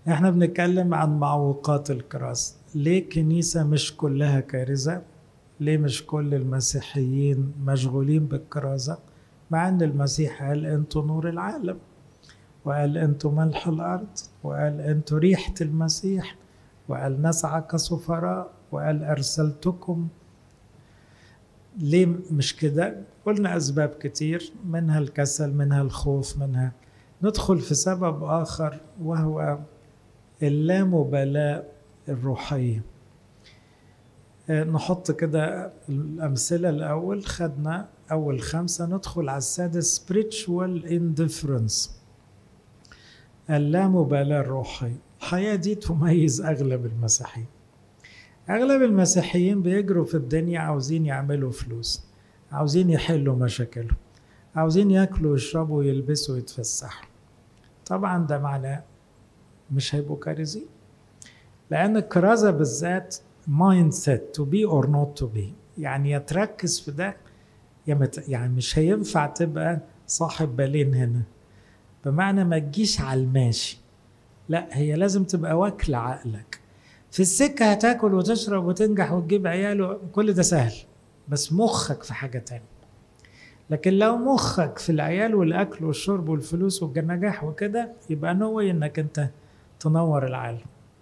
احنا بنتكلم عن معوقات الكراسة ليه الكنيسة مش كلها كارثة ليه مش كل المسيحيين مشغولين بالكرازة مع ان المسيح قال انتوا نور العالم وقال انتوا ملح الارض وقال انتوا ريحة المسيح وقال نسعى كسفراء وقال ارسلتكم ليه مش كده قلنا اسباب كتير منها الكسل منها الخوف منها ندخل في سبب اخر وهو اللامبالاه الروحيه نحط كده الأمثلة الأول خدنا أول خمسة ندخل على السادس spiritual indifference اللامبالاة الروحية الحياة دي تميز أغلب المسيحيين أغلب المسيحيين بيجروا في الدنيا عاوزين يعملوا فلوس عاوزين يحلوا مشاكلهم عاوزين ياكلوا ويشربوا ويلبسوا ويتفسحوا طبعا ده معناه مش هيبقوا كارثين لأن الكرازة بالذات مايند سيت تو بي اور نوت تو بي يعني يا تركز في ده يا مت... يعني مش هينفع تبقى صاحب بالين هنا بمعنى ما تجيش على الماشي لا هي لازم تبقى واكلة عقلك في السكة هتاكل وتشرب وتنجح وتجيب عيال كل ده سهل بس مخك في حاجة تانية لكن لو مخك في العيال والأكل والشرب والفلوس والنجاح وكده يبقى نوي إنك أنت تنور العالم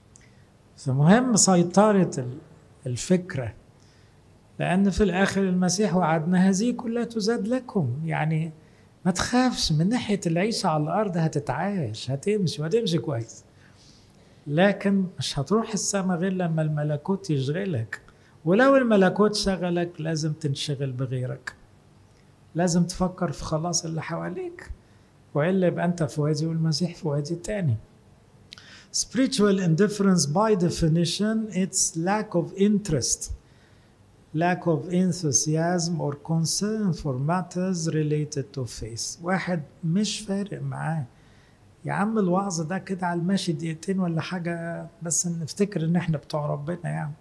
فمهم سيطرة الفكرة لأن في الآخر المسيح وعدنا هذه كلها تزاد لكم يعني ما تخافش من ناحية العيشة على الأرض هتتعايش هتمشي وهتمشي كويس لكن مش هتروح السما غير لما الملكوت يشغلك ولو الملكوت شغلك لازم تنشغل بغيرك لازم تفكر في خلاص اللي حواليك وإلا يبقى أنت في وادي والمسيح في وادي تاني Spiritual indifference, by definition, it's lack of interest, lack of enthusiasm or concern for matters related to faith. واحد مش فارق معاه يا عم الوعظ ده كده على الماشي دقيقتين ولا حاجة بس نفتكر إن إحنا بتوع ربنا يعني.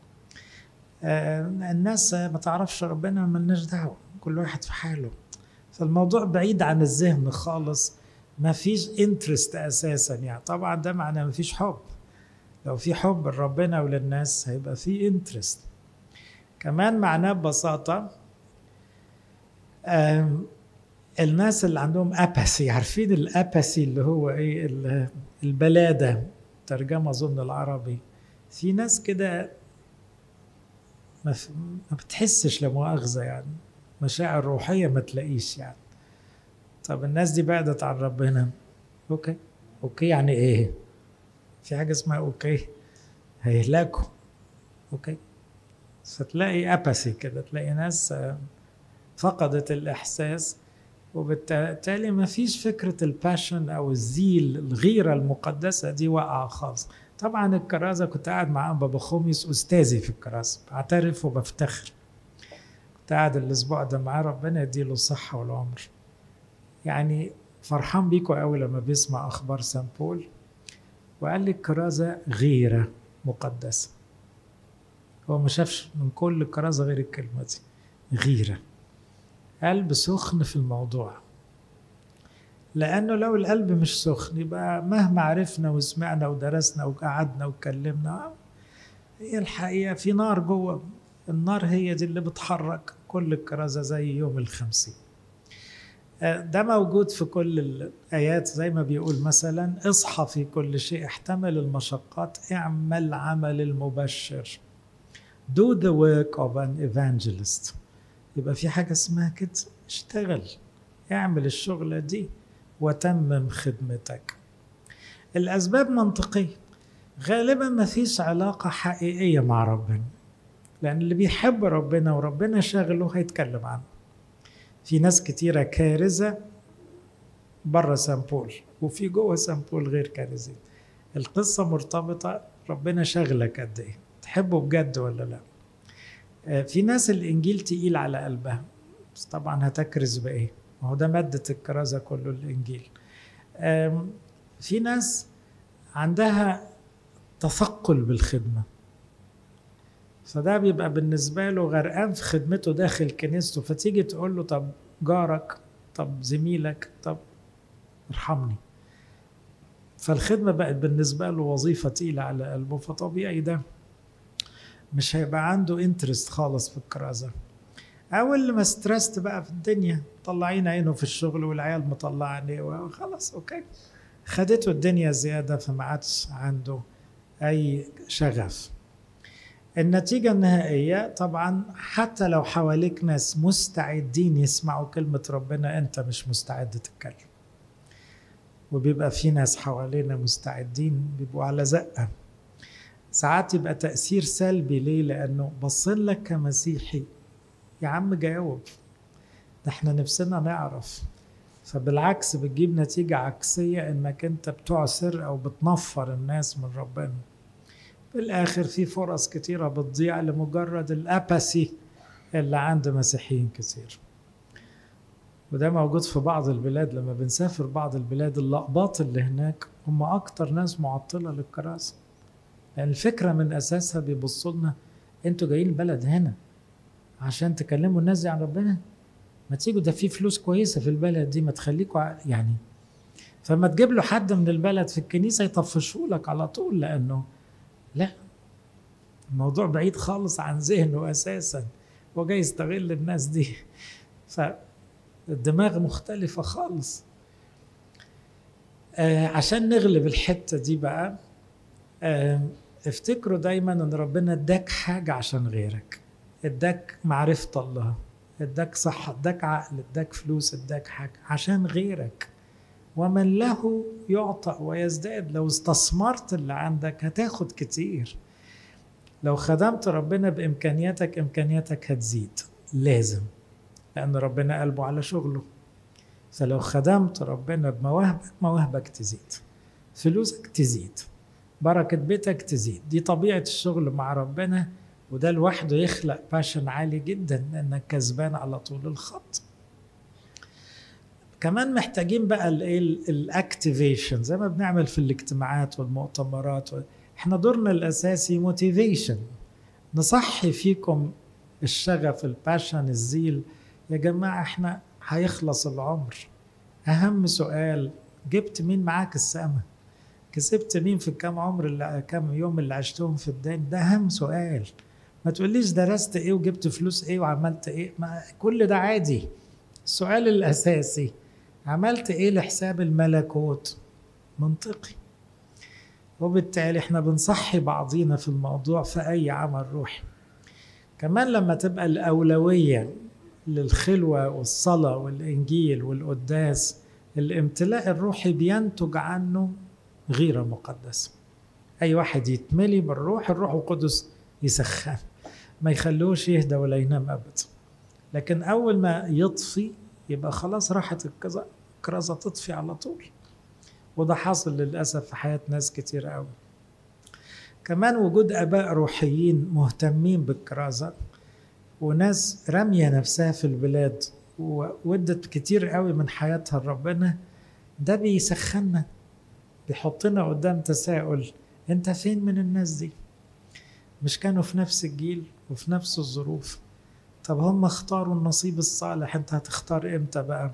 آه الناس ما تعرفش ربنا ملناش دعوة كل واحد في حاله. فالموضوع بعيد عن الذهن خالص ما فيش انترست اساسا يعني طبعا ده معناه ما فيش حب لو في حب لربنا وللناس هيبقى في انترست كمان معناه ببساطة الناس اللي عندهم اباسي عارفين الاباسي اللي هو ايه البلادة ترجمة اظن العربي في ناس كده ما, ما بتحسش لمؤاخذة يعني مشاعر روحية ما تلاقيش يعني طب الناس دي بعدت عن ربنا اوكي اوكي يعني ايه في حاجه اسمها اوكي هيهلكوا اوكي فتلاقي اباسي كده تلاقي ناس فقدت الاحساس وبالتالي ما فيش فكرة الباشن أو الزيل الغيرة المقدسة دي واقعة خالص طبعا الكرازة كنت قاعد مع أنبا بخوميس أستاذي في الكرازة بعترف وبفتخر كنت قاعد الأسبوع ده معاه ربنا يديله الصحة والعمر يعني فرحان بيكوا قوي لما بيسمع اخبار سان بول وقال لي الكرازه غيره مقدسه هو ما شافش من كل الكرازه غير الكلمه دي غيره قلب سخن في الموضوع لانه لو القلب مش سخن يبقى مهما عرفنا وسمعنا ودرسنا وقعدنا واتكلمنا هي الحقيقه في نار جوه النار هي دي اللي بتحرك كل الكرازه زي يوم الخمسين ده موجود في كل الآيات زي ما بيقول مثلا اصحى في كل شيء احتمل المشقات اعمل عمل المبشر do the work of an evangelist يبقى في حاجة اسمها كده اشتغل اعمل الشغلة دي وتمم خدمتك الأسباب منطقية غالبا ما فيش علاقة حقيقية مع ربنا لأن اللي بيحب ربنا وربنا شاغله هيتكلم عنه في ناس كتيرة كارثة بره سامبول وفي جوه سامبول غير كارثين القصة مرتبطة ربنا شغلك قد ايه تحبه بجد ولا لا في ناس الانجيل تقيل على قلبها بس طبعا هتكرز بايه ما هو ده مادة الكرازة كله الانجيل في ناس عندها تثقل بالخدمة فده بيبقى بالنسبة له غرقان في خدمته داخل كنيسته فتيجي تقول له طب جارك طب زميلك طب ارحمني فالخدمة بقت بالنسبة له وظيفة تقيلة على قلبه فطبيعي ده مش هيبقى عنده انترست خالص في الكرازة أو اللي ما ستريست بقى في الدنيا طلعين عينه في الشغل والعيال مطلع عينيه وخلاص أوكي خدته الدنيا زيادة فما عادش عنده أي شغف النتيجة النهائية طبعا حتى لو حواليك ناس مستعدين يسمعوا كلمة ربنا أنت مش مستعد تتكلم وبيبقى في ناس حوالينا مستعدين بيبقوا على زقة ساعات يبقى تأثير سلبي ليه لأنه بصين لك كمسيحي يا عم جاوب ده احنا نفسنا نعرف فبالعكس بتجيب نتيجة عكسية انك انت بتعسر او بتنفر الناس من ربنا في الاخر في فرص كتيرة بتضيع لمجرد الاباسي اللي عند مسيحيين كتير وده موجود في بعض البلاد لما بنسافر بعض البلاد اللقباط اللي هناك هم اكتر ناس معطلة للكراسة لان الفكرة من اساسها بيبصوا لنا انتوا جايين البلد هنا عشان تكلموا الناس دي عن ربنا ما تيجوا ده في فلوس كويسه في البلد دي ما تخليكوا يعني فما تجيب له حد من البلد في الكنيسه يطفشه لك على طول لانه لا الموضوع بعيد خالص عن ذهنه اساسا هو جاي يستغل الناس دي فالدماغ مختلفة خالص آه عشان نغلب الحتة دي بقى آه افتكروا دايما ان ربنا اداك حاجة عشان غيرك اداك معرفة الله اداك صحة اداك عقل اداك فلوس اداك حاجة عشان غيرك ومن له يعطى ويزداد لو استثمرت اللي عندك هتاخد كتير لو خدمت ربنا بإمكانياتك إمكانياتك هتزيد لازم لأن ربنا قلبه على شغله فلو خدمت ربنا بمواهبك مواهبك تزيد فلوسك تزيد بركة بيتك تزيد دي طبيعة الشغل مع ربنا وده لوحده يخلق باشن عالي جدا لانك كسبان على طول الخط كمان محتاجين بقى الايه الاكتيفيشن زي ما بنعمل في الاجتماعات والمؤتمرات احنا دورنا الاساسي موتيفيشن نصحي فيكم الشغف الباشن الزيل يا جماعه احنا هيخلص العمر اهم سؤال جبت مين معاك السما كسبت مين في الكام عمر اللي كام يوم اللي عشتهم في الدين ده اهم سؤال ما تقوليش درست ايه وجبت فلوس ايه وعملت ايه ما كل ده عادي السؤال الاساسي عملت ايه لحساب الملكوت منطقي وبالتالي احنا بنصحي بعضينا في الموضوع في اي عمل روحي كمان لما تبقى الاولويه للخلوه والصلاه والانجيل والقداس الامتلاء الروحي بينتج عنه غيره مقدسه اي واحد يتملي بالروح الروح القدس يسخن ما يخلوش يهدى ولا ينام ابدا لكن اول ما يطفي يبقى خلاص راحت الكرازه تطفي على طول وده حاصل للاسف في حياه ناس كتير قوي كمان وجود اباء روحيين مهتمين بالكرازه وناس راميه نفسها في البلاد وودت كتير قوي من حياتها لربنا ده بيسخننا بيحطنا قدام تساؤل انت فين من الناس دي مش كانوا في نفس الجيل وفي نفس الظروف طب هم اختاروا النصيب الصالح انت هتختار امتى بقى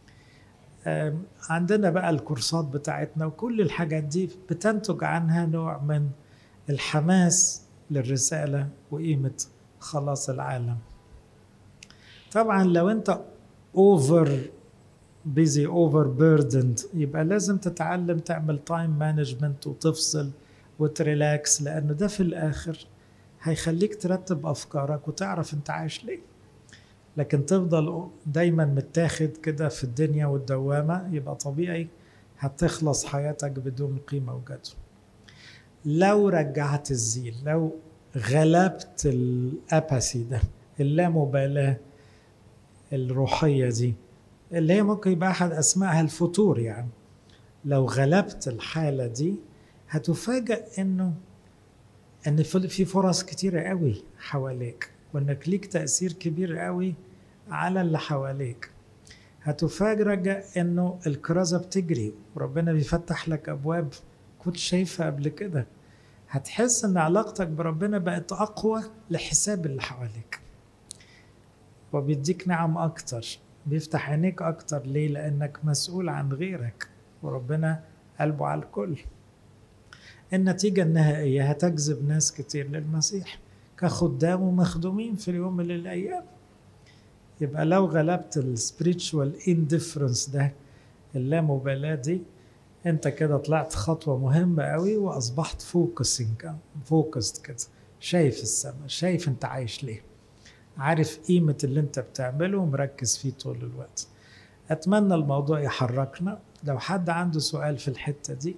عندنا بقى الكورسات بتاعتنا وكل الحاجات دي بتنتج عنها نوع من الحماس للرسالة وقيمة خلاص العالم طبعا لو انت اوفر بيزي اوفر بيردند يبقى لازم تتعلم تعمل تايم مانجمنت وتفصل وتريلاكس لانه ده في الاخر هيخليك ترتب افكارك وتعرف انت عايش ليه لكن تفضل دايما متاخد كده في الدنيا والدوامه يبقى طبيعي هتخلص حياتك بدون قيمه وجدوى لو رجعت الزيل لو غلبت الاباسي ده اللامبالاه الروحيه دي اللي هي ممكن يبقى احد اسمائها الفتور يعني لو غلبت الحاله دي هتفاجأ انه ان في فرص كتيرة قوي حواليك وانك ليك تأثير كبير قوي على اللي حواليك هتفاجأ انه الكرازة بتجري وربنا بيفتح لك ابواب كنت شايفها قبل كده هتحس ان علاقتك بربنا بقت اقوى لحساب اللي حواليك وبيديك نعم اكتر بيفتح عينيك اكتر ليه لانك مسؤول عن غيرك وربنا قلبه على الكل النتيجة النهائية هتجذب ناس كتير للمسيح كخدام ومخدومين في اليوم من الأيام يبقى لو غلبت السبريتشوال اندفرنس ده اللامبالاة دي انت كده طلعت خطوة مهمة قوي واصبحت فوكسنج فوكست كده شايف السماء شايف انت عايش ليه عارف قيمة اللي انت بتعمله ومركز فيه طول الوقت اتمنى الموضوع يحركنا لو حد عنده سؤال في الحتة دي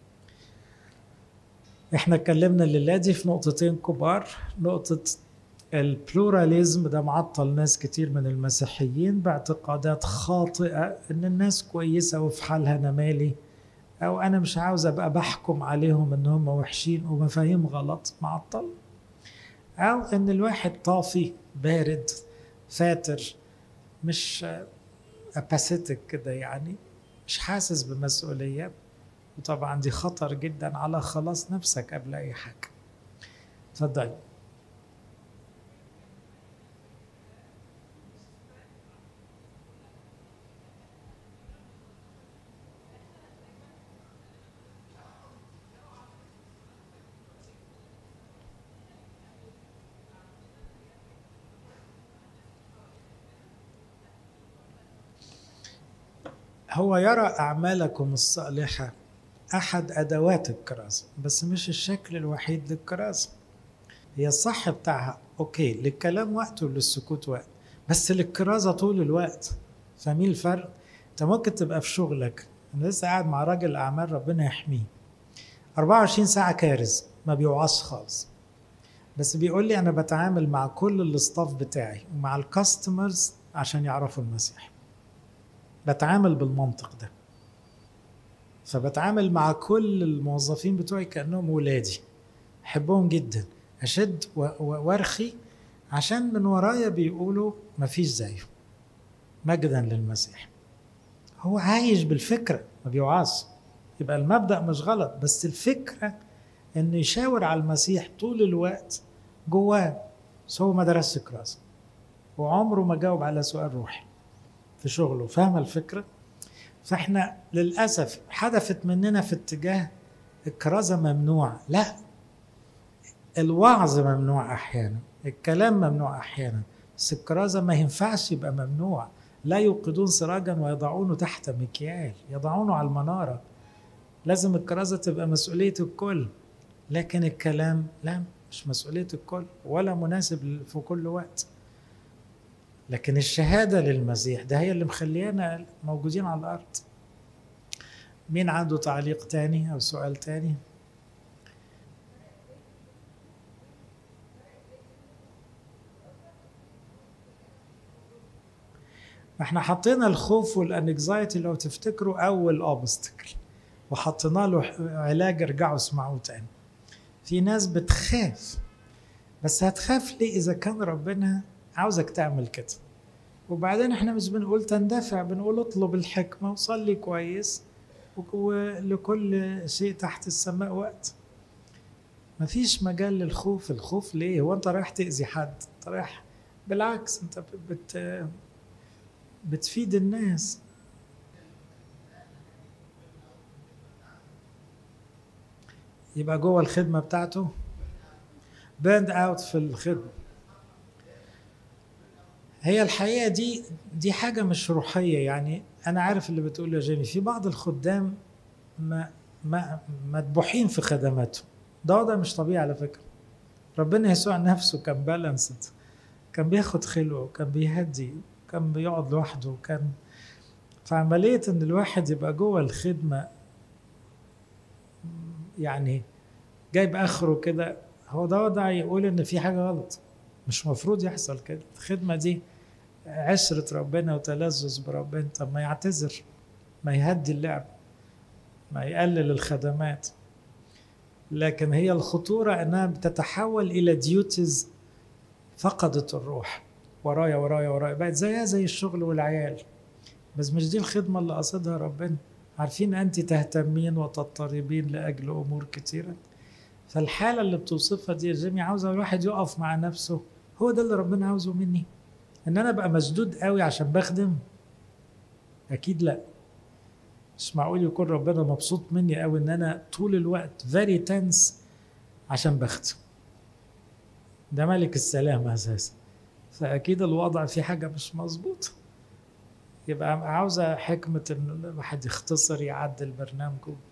احنا اتكلمنا الليلة دي في نقطتين كبار نقطة البلوراليزم ده معطل ناس كتير من المسيحيين باعتقادات خاطئة ان الناس كويسة وفي حالها انا مالي او انا مش عاوز ابقى بحكم عليهم ان هم وحشين ومفاهيم غلط معطل او ان الواحد طافي بارد فاتر مش اباسيتك كده يعني مش حاسس بمسؤولية وطبعا دي خطر جدا على خلاص نفسك قبل اي حاجة اتفضلي هو يرى أعمالكم الصالحة أحد أدوات الكرازة بس مش الشكل الوحيد للكرازة هي الصح بتاعها أوكي للكلام وقت وللسكوت وقت بس للكرازة طول الوقت فاهمين الفرق؟ أنت ممكن تبقى في شغلك أنا لسه قاعد مع راجل أعمال ربنا يحميه 24 ساعة كارز ما بيوعظش خالص بس بيقول لي أنا بتعامل مع كل الاستاف بتاعي ومع الكاستمرز عشان يعرفوا المسيح بتعامل بالمنطق ده فبتعامل مع كل الموظفين بتوعي كانهم ولادي احبهم جدا اشد وارخي عشان من ورايا بيقولوا مفيش زيه مجدا للمسيح هو عايش بالفكره ما بيوعظ يبقى المبدا مش غلط بس الفكره انه يشاور على المسيح طول الوقت جواه بس هو ما درسش كراسه وعمره ما جاوب على سؤال روحي في شغله فاهم الفكرة؟ فاحنا للأسف حدثت مننا في اتجاه الكرازة ممنوع لا الوعظ ممنوع أحيانا الكلام ممنوع أحيانا بس الكرازة ما ينفعش يبقى ممنوع لا يوقدون سراجا ويضعونه تحت مكيال يضعونه على المنارة لازم الكرازة تبقى مسؤولية الكل لكن الكلام لا مش مسؤولية الكل ولا مناسب في كل وقت لكن الشهاده للمسيح ده هي اللي مخليانا موجودين على الارض مين عنده تعليق تاني او سؤال تاني احنا حطينا الخوف والانكزايتي لو تفتكروا اول اوبستكل وحطينا له علاج ارجعوا اسمعوه تاني في ناس بتخاف بس هتخاف ليه اذا كان ربنا عاوزك تعمل كده وبعدين احنا مش بنقول تندفع بنقول اطلب الحكمة وصلي كويس ولكل شيء تحت السماء وقت مفيش مجال للخوف الخوف ليه هو انت رايح تأذي حد انت رايح بالعكس انت بت بتفيد الناس يبقى جوه الخدمة بتاعته بيرند اوت في الخدمة هي الحقيقه دي دي حاجه مش روحيه يعني انا عارف اللي بتقوله يا جيمي في بعض الخدام ما ما مدبوحين في خدماتهم ده وضع مش طبيعي على فكره ربنا يسوع نفسه كان بالانسد كان بياخد خلوه وكان بيهدي كان بيقعد لوحده وكان فعملية إن الواحد يبقى جوه الخدمة يعني جايب آخره كده هو ده وضع يقول إن في حاجة غلط مش مفروض يحصل كده الخدمة دي عشرة ربنا وتلذذ بربنا طب ما يعتذر ما يهدي اللعب ما يقلل الخدمات لكن هي الخطورة انها بتتحول الى ديوتيز فقدت الروح ورايا ورايا ورايا بقت زيها زي الشغل والعيال بس مش دي الخدمة اللي قصدها ربنا عارفين أنت تهتمين وتضطربين لأجل أمور كثيرة فالحالة اللي بتوصفها دي يا جيمي عاوزة الواحد يقف مع نفسه هو ده اللي ربنا عاوزه مني ان انا ابقى مسدود قوي عشان بخدم اكيد لا مش معقول يكون ربنا مبسوط مني قوي ان انا طول الوقت فيري تنس عشان بختم ده ملك السلام اساسا فاكيد الوضع فيه حاجه مش مظبوطه يبقى عاوزه حكمه ان الواحد يختصر يعدل برنامجه